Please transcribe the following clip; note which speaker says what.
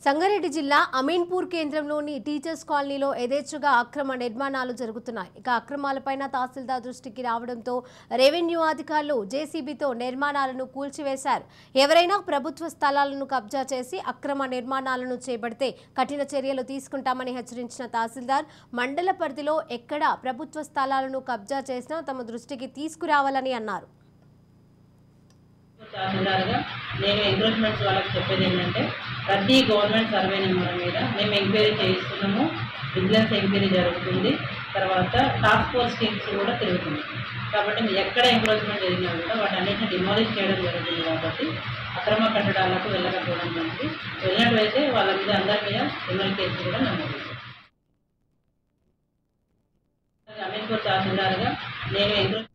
Speaker 1: సంగారెడ్డి జిల్లా అమీన్పూర్ కేంద్రంలోని టీచర్స్ కాలనీలో యథేచ్ఛగా అక్రమ నిర్మాణాలు జరుగుతున్నాయి ఇక అక్రమాలపైన తహసీల్దార్ దృష్టికి రావడంతో రెవెన్యూ అధికారులు జేసీబీతో నిర్మాణాలను కూల్చివేశారు ఎవరైనా ప్రభుత్వ స్థలాలను కబ్జా చేసి అక్రమ నిర్మాణాలను చేపడితే కఠిన చర్యలు తీసుకుంటామని హెచ్చరించిన తహసీల్దార్ మండల పరిధిలో ఎక్కడ ప్రభుత్వ స్థలాలను కబ్జా చేసినా తమ దృష్టికి తీసుకురావాలని అన్నారు
Speaker 2: తహసీల్దార్గా నేను ఎంక్రోచ్మెంట్స్ వాళ్ళకి చెప్పేది ఏంటంటే ప్రతి గవర్నమెంట్ సర్వే నెంబర్ మీద మేము ఎంక్వైరీ చేయిస్తున్నాము విజిలెన్స్ ఎంక్వైరీ జరుగుతుంది తర్వాత టాస్క్ ఫోర్స్ టీమ్స్ కూడా తిరుగుతుంది కాబట్టి మీరు ఎక్కడ ఎంక్రోచ్మెంట్ జరిగినా కూడా వాటన్నిటిని డిమాలిష్ చేయడం జరుగుతుంది కాబట్టి అక్రమ కట్టడాలకు వెళ్ళకపోవడం మంచిది వెళ్ళినట్లయితే వాళ్ళ మీద అందరి మీద క్రిమినల్ కేసు కూడా నమోదు చేస్తాం. అమీన్పూర్ తహసీల్దార్గా నేను ఎంక్రోచ్